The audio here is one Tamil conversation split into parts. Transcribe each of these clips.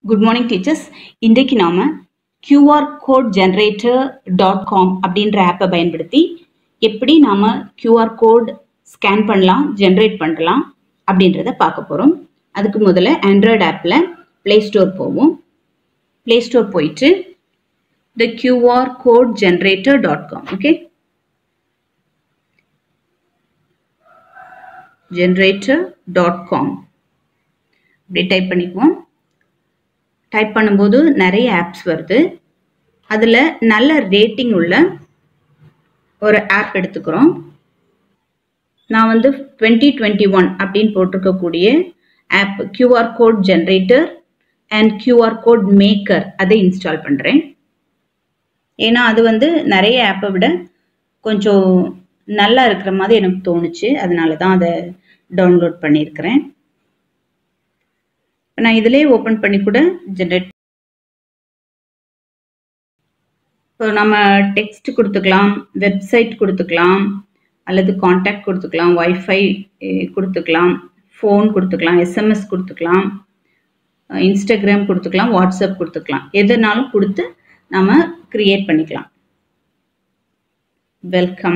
குட் மார்னிங் டீச்சர்ஸ் இன்றைக்கு நாம QR code generator dot com அப்படின்ற ஆப்பை பயன்படுத்தி எப்படி நாம கியூஆர் கோட் ஸ்கேன் பண்ணலாம் ஜென்ரேட் பண்ணலாம் அப்படின்றத பார்க்க போகிறோம் அதுக்கு முதல்ல ஆண்ட்ராய்டு ஆப்பில் ப்ளே ஸ்டோர் போவோம் ப்ளே ஸ்டோர் போயிட்டு the QR code generator dot com okay generator dot com இப்படி டைப் பண்ணிக்குவோம் டைப் பண்ணும்போது நிறைய ஆப்ஸ் வருது அதில் நல்ல ரேட்டிங் உள்ள ஒரு ஆப் எடுத்துக்கிறோம் நான் வந்து டுவெண்ட்டி டுவெண்ட்டி ஒன் அப்படின்னு போட்டிருக்கக்கூடிய app QR code generator and QR code maker அதை இன்ஸ்டால் பண்ணுறேன் ஏன்னா அது வந்து நிறைய ஆப்பை விட கொஞ்சம் நல்லா இருக்கிற மாதிரி எனக்கு தோணுச்சு அதனால தான் அதை டவுன்லோட் பண்ணியிருக்கிறேன் நான் இதிலே ஓப்பன் பண்ணி கூட ஜென்ரேட் இப்போ நம்ம டெக்ஸ்ட் கொடுத்துக்கலாம் வெப்சைட் கொடுத்துக்கலாம் அல்லது காண்டாக்ட் கொடுத்துக்கலாம் வைஃபை கொடுத்துக்கலாம் ஃபோன் கொடுத்துக்கலாம் எஸ்எம்எஸ் கொடுத்துக்கலாம் இன்ஸ்டாகிராம் கொடுத்துக்கலாம் வாட்ஸ்அப் கொடுத்துக்கலாம் எதுனாலும் கொடுத்து நம்ம க்ரியேட் பண்ணிக்கலாம் வெல்கம்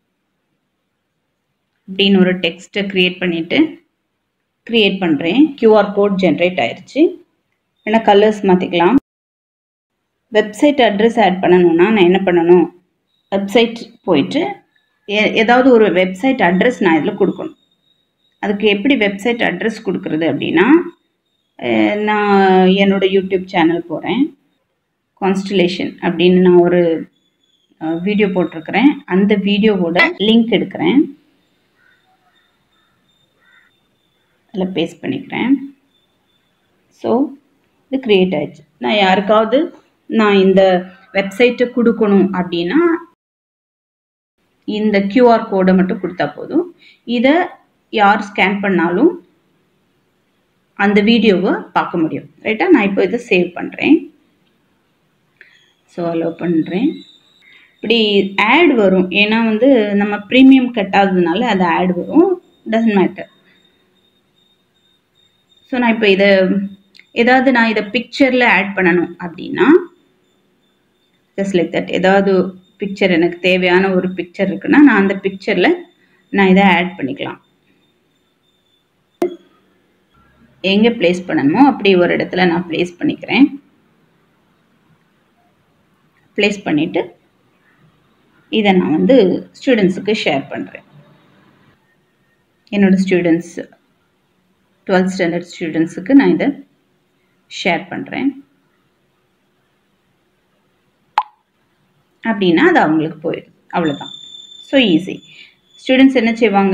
அப்படின்னு ஒரு டெக்ஸ்ட்டை க்ரியேட் பண்ணிவிட்டு க்ரியேட் பண்ணுறேன் கியூஆர் கோட் ஜென்ரேட் ஆயிடுச்சு ஏன்னா கலர்ஸ் மாற்றிக்கலாம் வெப்சைட் அட்ரஸ் ஆட் பண்ணணும்னா நான் என்ன பண்ணணும் வெப்சைட் போயிட்டு ஏதாவது ஒரு வெப்சைட் அட்ரஸ் நான் இதில் கொடுக்கணும் அதுக்கு எப்படி வெப்சைட் அட்ரஸ் கொடுக்குறது அப்படின்னா நான் என்னோடய யூடியூப் சேனல் போகிறேன் கான்ஸ்டலேஷன் அப்படின்னு நான் ஒரு வீடியோ போட்டிருக்கிறேன் அந்த வீடியோவோட லிங்க் எடுக்கிறேன் அதில் பேஸ்ட் பண்ணிக்கிறேன் ஸோ இது க்ரியேட் ஆயிடுச்சு நான் யாருக்காவது நான் இந்த வெப்சைட்டை கொடுக்கணும் அப்படின்னா இந்த கியூஆர் கோடை மட்டும் கொடுத்தா போதும் இதை யார் ஸ்கேன் பண்ணாலும் அந்த வீடியோவை பார்க்க முடியும் ரைட்டா நான் இப்போ இதை சேவ் பண்ணுறேன் ஸோ அலோவ் பண்ணுறேன் இப்படி ஆட் வரும் ஏன்னா வந்து நம்ம ப்ரீமியம் கட்டாததுனால அது ஆட் வரும் டசன்ட் மேட்டர் ஸோ நான் இப்போ இதை ஏதாவது நான் இதை பிக்சரில் ஆட் பண்ணணும் அப்படின்னா ஜஸ்ட் லைக் தட் ஏதாவது பிக்சர் எனக்கு தேவையான ஒரு பிக்சர் இருக்குன்னா நான் அந்த பிக்சரில் நான் இதை ஆட் பண்ணிக்கலாம் எங்கே ப்ளேஸ் பண்ணணுமோ அப்படி ஒரு இடத்துல நான் ப்ளேஸ் பண்ணிக்கிறேன் ப்ளேஸ் பண்ணிவிட்டு இதை நான் வந்து ஸ்டூடெண்ட்ஸுக்கு ஷேர் பண்ணுறேன் என்னோடய ஸ்டூடெண்ட்ஸ் டுவெல்த் ஸ்டாண்டர்ட் ஸ்டூடெண்ட்ஸுக்கு நான் இதை ஷேர் பண்ணுறேன் அப்படின்னா அது அவங்களுக்கு போயிடுது அவ்வளோதான் ஸோ ஈஸி ஸ்டூடெண்ட்ஸ் என்ன செய்வாங்க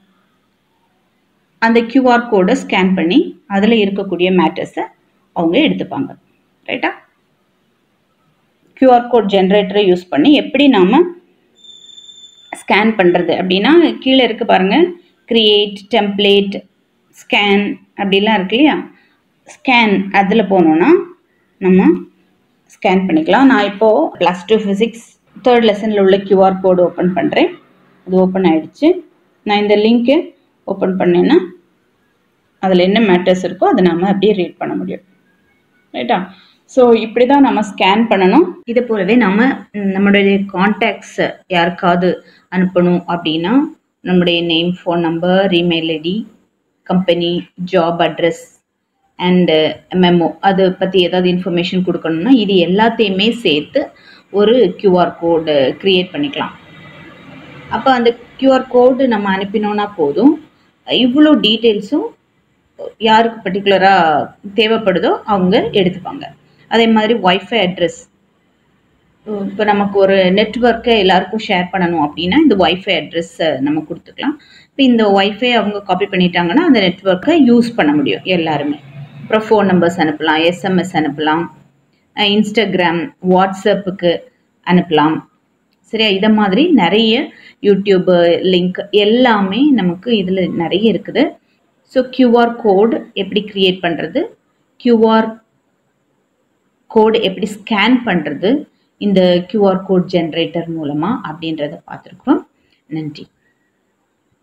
அந்த கியூஆர் கோடை ஸ்கேன் பண்ணி அதில் இருக்கக்கூடிய மேட்டர்ஸை அவங்க எடுத்துப்பாங்க ரைட்டா கியூஆர் கோட் ஜென்ரேட்டரை யூஸ் பண்ணி எப்படி நாம் ஸ்கேன் பண்ணுறது அப்படின்னா கீழே இருக்க பாருங்கள் க்ரியேட் டெம்ப்ளேட் ஸ்கேன் அப்படிலாம் இருக்கு இல்லையா ஸ்கேன் அதில் போனோன்னா நம்ம ஸ்கேன் பண்ணிக்கலாம் நான் இப்போது ப்ளஸ் டூ ஃபிசிக்ஸ் தேர்ட் லெசனில் உள்ள கியூஆர் கோடு ஓப்பன் பண்ணுறேன் அது ஓப்பன் ஆகிடுச்சு நான் இந்த லிங்க்கு ஓப்பன் பண்ணேன்னா அதில் என்ன மேட்டர்ஸ் இருக்கோ அதை நம்ம அப்படியே ரீட் பண்ண முடியும் ரைட்டா ஸோ இப்படி தான் நம்ம ஸ்கேன் பண்ணணும் இதை போலவே நம்ம நம்மளுடைய கான்டாக்ட்ஸ் யாருக்காவது அனுப்பணும் அப்படின்னா நம்முடைய name phone number email ID company job address and memo அதை பற்றி ஏதாவது இன்ஃபர்மேஷன் கொடுக்கணும்னா இது எல்லாத்தையுமே சேர்த்து ஒரு கியூஆர் கோடு க்ரியேட் பண்ணிக்கலாம் அப்போ அந்த கியூஆர் கோடு நம்ம அனுப்பினோன்னா போதும் இவ்வளோ டீட்டெயில்ஸும் யாருக்கு பர்டிகுலராக தேவைப்படுதோ அவங்க எடுத்துப்பாங்க அதே மாதிரி ஒய்ஃபை அட்ரஸ் இப்போ நமக்கு ஒரு நெட்ஒர்க்கை எல்லாருக்கும் ஷேர் பண்ணணும் அப்படின்னா இந்த ஒய்ஃபை அட்ரஸை நம்ம கொடுத்துக்கலாம் இப்போ இந்த ஒய்ஃபை அவங்க காப்பி பண்ணிட்டாங்கன்னா அந்த நெட்ஒர்க்கை யூஸ் பண்ண முடியும் எல்லாருமே அப்புறம் ஃபோன் நம்பர்ஸ் அனுப்பலாம் எஸ்எம்எஸ் அனுப்பலாம் இன்ஸ்டாகிராம் வாட்ஸ்அப்புக்கு அனுப்பலாம் சரியா இதை மாதிரி நிறைய யூடியூப்பு லிங்க் எல்லாமே நமக்கு இதில் நிறைய இருக்குது ஸோ கியூஆர் கோடு எப்படி க்ரியேட் பண்ணுறது கியூஆர் கோடு எப்படி ஸ்கேன் பண்ணுறது இந்த கியூஆர் கோட் ஜென்ரேட்டர் மூலமாக அப்படின்றத பார்த்துருக்கோம் நன்றி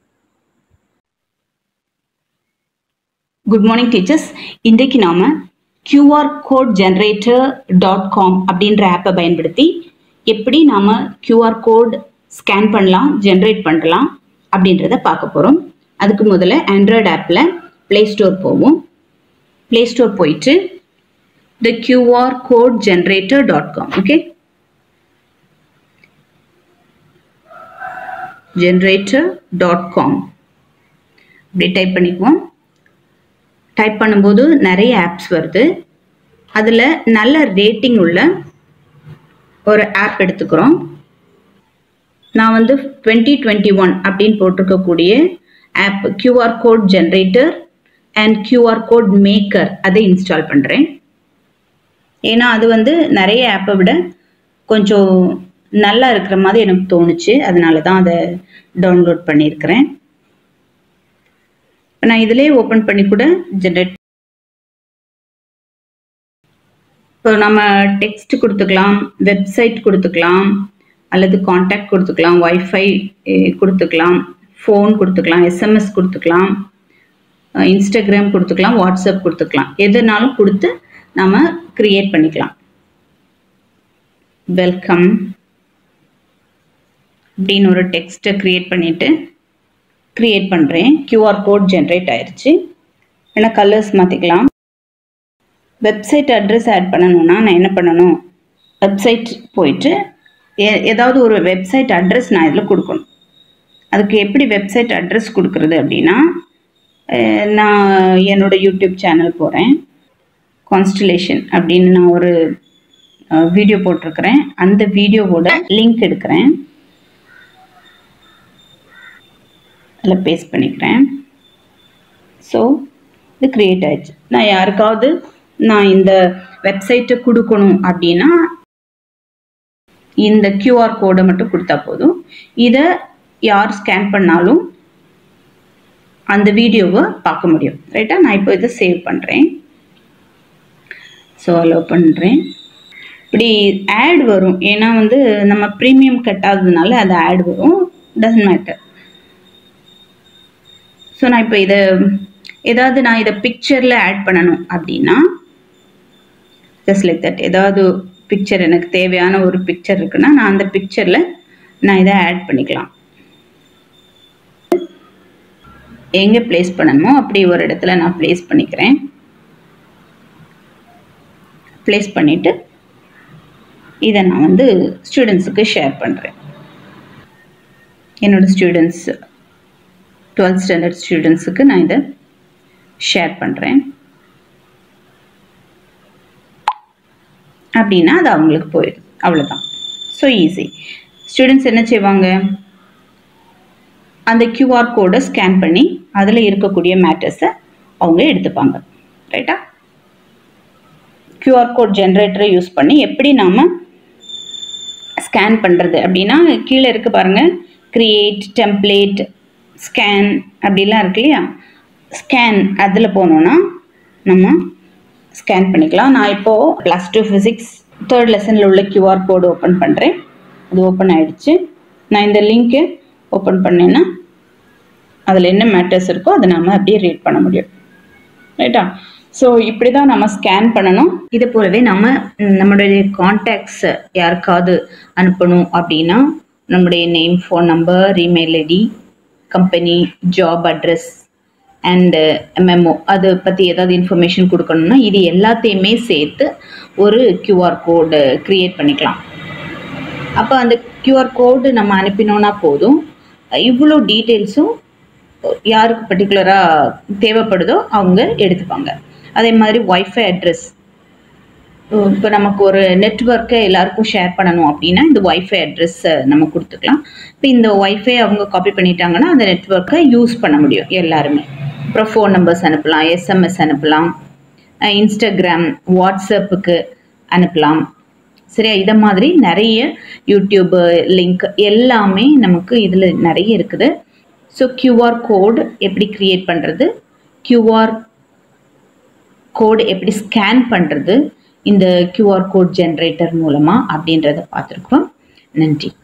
குட் மார்னிங் டீச்சர்ஸ் இன்றைக்கு நாம் QR code generator dot com அப்படின்ற ஆப்பை பயன்படுத்தி எப்படி நாம் கியூஆர் கோட் ஸ்கேன் பண்ணலாம் ஜென்ரேட் பண்ணலாம் அப்படின்றத பார்க்க போகிறோம் அதுக்கு முதல்ல ஆண்ட்ராய்டு ஆப்பில் ப்ளே ஸ்டோர் போவோம் ப்ளே ஸ்டோர் போயிட்டு the QR code generator dot com okay generator dot com இப்படி டைப் பண்ணிக்குவோம் டைப் பண்ணும்போது நிறைய ஆப்ஸ் வருது அதில் நல்ல ரேட்டிங் உள்ள ஒரு ஆப் எடுத்துக்கிறோம் நான் வந்து டுவெண்ட்டி டுவெண்ட்டி ஒன் அப்படின்னு போட்டிருக்கக்கூடிய app QR code generator and QR code maker அதை இன்ஸ்டால் பண்ணுறேன் ஏன்னா அது வந்து நிறைய ஆப்பை விட கொஞ்சம் நல்லா இருக்கிற மாதிரி எனக்கு தோணுச்சு அதனால தான் அதை டவுன்லோட் பண்ணியிருக்கிறேன் நான் இதிலே ஓப்பன் பண்ணி கூட ஜென்ரேட் இப்போ நம்ம டெக்ஸ்ட் கொடுத்துக்கலாம் வெப்சைட் கொடுத்துக்கலாம் அல்லது காண்டாக்ட் கொடுத்துக்கலாம் ஒய்ஃபை கொடுத்துக்கலாம் ஃபோன் கொடுத்துக்கலாம் எஸ்எம்எஸ் கொடுத்துக்கலாம் இன்ஸ்டாகிராம் கொடுத்துக்கலாம் வாட்ஸ்அப் கொடுத்துக்கலாம் எதுனாலும் கொடுத்து நம்ம க்ரியேட் பண்ணிக்கலாம் வெல்கம் அப்படின்னு ஒரு டெக்ஸ்ட்டை க்ரியேட் பண்ணிவிட்டு க்ரியேட் பண்ணுறேன் கியூஆர் கோட் ஜென்ரேட் ஆயிடுச்சு ஏன்னா கலர்ஸ் மாற்றிக்கலாம் வெப்சைட் அட்ரஸ் ஆட் பண்ணணும்னா நான் என்ன பண்ணணும் வெப்சைட் போயிட்டு ஏதாவது ஒரு வெப்சைட் அட்ரஸ் நான் இதில் கொடுக்கணும் அதுக்கு எப்படி வெப்சைட் அட்ரஸ் கொடுக்குறது அப்படின்னா நான் என்னோட யூடியூப் சேனல் போகிறேன் கான்ஸ்டலேஷன் அப்படின்னு நான் ஒரு வீடியோ போட்டிருக்கிறேன் அந்த வீடியோவோட லிங்க் எடுக்கிறேன் அதில் பேஸ்ட் பண்ணிக்கிறேன் ஸோ இது க்ரியேட் ஆயிடுச்சு நான் யாருக்காவது நான் இந்த வெப்சைட்டை கொடுக்கணும் அப்படின்னா இந்த கியூஆர் கோடை மட்டும் கொடுத்தா போதும் இதை யார் ஸ்கேன் பண்ணாலும் அந்த வீடியோவை பார்க்க முடியும் ரைட்டா நான் இப்போ இதை சேவ் பண்ணுறேன் ஸோ அலோவ் பண்ணுறேன் இப்படி ஆட் வரும் ஏன்னா வந்து நம்ம ப்ரீமியம் கட்டாததுனால அது ஆட் வரும் டசன்ட் மேட்டர் ஸோ நான் இப்போ இதை ஏதாவது நான் இதை பிக்சரில் ஆட் பண்ணணும் அப்படின்னா ஜஸ்ட் லைக் தட் ஏதாவது பிக்சர் எனக்கு தேவையான ஒரு பிக்சர் இருக்குன்னா நான் அந்த பிக்சரில் நான் இதை ஆட் பண்ணிக்கலாம் எங்கே ப்ளேஸ் பண்ணணுமோ அப்படி ஒரு இடத்துல நான் ப்ளேஸ் பண்ணிக்கிறேன் ப்ளேஸ் பண்ணிவிட்டு இதை நான் வந்து ஸ்டூடெண்ட்ஸுக்கு ஷேர் பண்ணுறேன் என்னோடய ஸ்டூடெண்ட்ஸ் டுவெல்த் ஸ்டாண்டர்ட் ஸ்டூடெண்ட்ஸுக்கு நான் இதை ஷேர் பண்ணுறேன் அப்படின்னா அது அவங்களுக்கு போயிடுது அவ்வளோதான் ஸோ ஈஸி ஸ்டூடெண்ட்ஸ் என்ன செய்வாங்க அந்த கியூஆர் கோடை ஸ்கேன் பண்ணி அதில் இருக்கக்கூடிய மேட்டர்ஸை அவங்க எடுத்துப்பாங்க ரைட்டா கியூஆர் கோட் ஜென்ரேட்டரை யூஸ் பண்ணி எப்படி நாம் ஸ்கேன் பண்ணுறது அப்படின்னா கீழே இருக்குது பாருங்கள் க்ரியேட் டெம்ப்ளேட் ஸ்கேன் அப்படிலாம் இருக்கு இல்லையா ஸ்கேன் அதில் போனோன்னா நம்ம ஸ்கேன் பண்ணிக்கலாம் நான் இப்போது ப்ளஸ் டூ ஃபிசிக்ஸ் தேர்ட் லெசனில் உள்ள கியூஆர் கோடு ஓப்பன் பண்ணுறேன் அது ஓப்பன் ஆகிடுச்சு நான் இந்த லிங்க்கு ஓப்பன் பண்ணேன்னா அதில் என்ன மேட்டர்ஸ் இருக்கோ அதை நம்ம அப்படியே ரீட் பண்ண முடியும் ரைட்டா ஸோ இப்படி தான் நம்ம ஸ்கேன் பண்ணணும் இது போலவே நம்ம நம்மளுடைய கான்டாக்ட்ஸ் யாருக்காவது அனுப்பணும் அப்படின்னா நம்முடைய name phone number email ID company job address and memo அதை பற்றி ஏதாவது இன்ஃபர்மேஷன் கொடுக்கணும்னா இது எல்லாத்தையுமே சேர்த்து ஒரு கியூஆர் கோடு க்ரியேட் பண்ணிக்கலாம் அப்போ அந்த கியூஆர் கோடு நம்ம அனுப்பினோன்னா போதும் இவ்வளோ டீட்டெயில்ஸும் யாருக்கு பர்டிகுலராக தேவைப்படுதோ அவங்க எடுத்துப்பாங்க அதே மாதிரி ஒய்ஃபை அட்ரஸ் இப்போ நமக்கு ஒரு நெட்ஒர்க்கை எல்லாருக்கும் ஷேர் பண்ணணும் அப்படின்னா இந்த ஒய்ஃபை அட்ரஸை நம்ம கொடுத்துக்கலாம் இப்போ இந்த ஒய்ஃபை அவங்க காப்பி பண்ணிட்டாங்கன்னா அந்த நெட்ஒர்க்கை யூஸ் பண்ண முடியும் எல்லாருமே அப்புறம் ஃபோன் நம்பர்ஸ் அனுப்பலாம் எஸ்எம்எஸ் அனுப்பலாம் இன்ஸ்டாகிராம் வாட்ஸ்அப்புக்கு அனுப்பலாம் சரியா இதை மாதிரி நிறைய யூடியூப்பு லிங்க் எல்லாமே நமக்கு இதில் நிறைய இருக்குது ஸோ கியூஆர் கோடு எப்படி க்ரியேட் பண்ணுறது கியூஆர் கோடு எப்படி ஸ்கேன் பண்ணுறது இந்த கியூஆர் கோட் ஜென்ரேட்டர் மூலமாக அப்படின்றத பார்த்துருக்கோம் நன்றி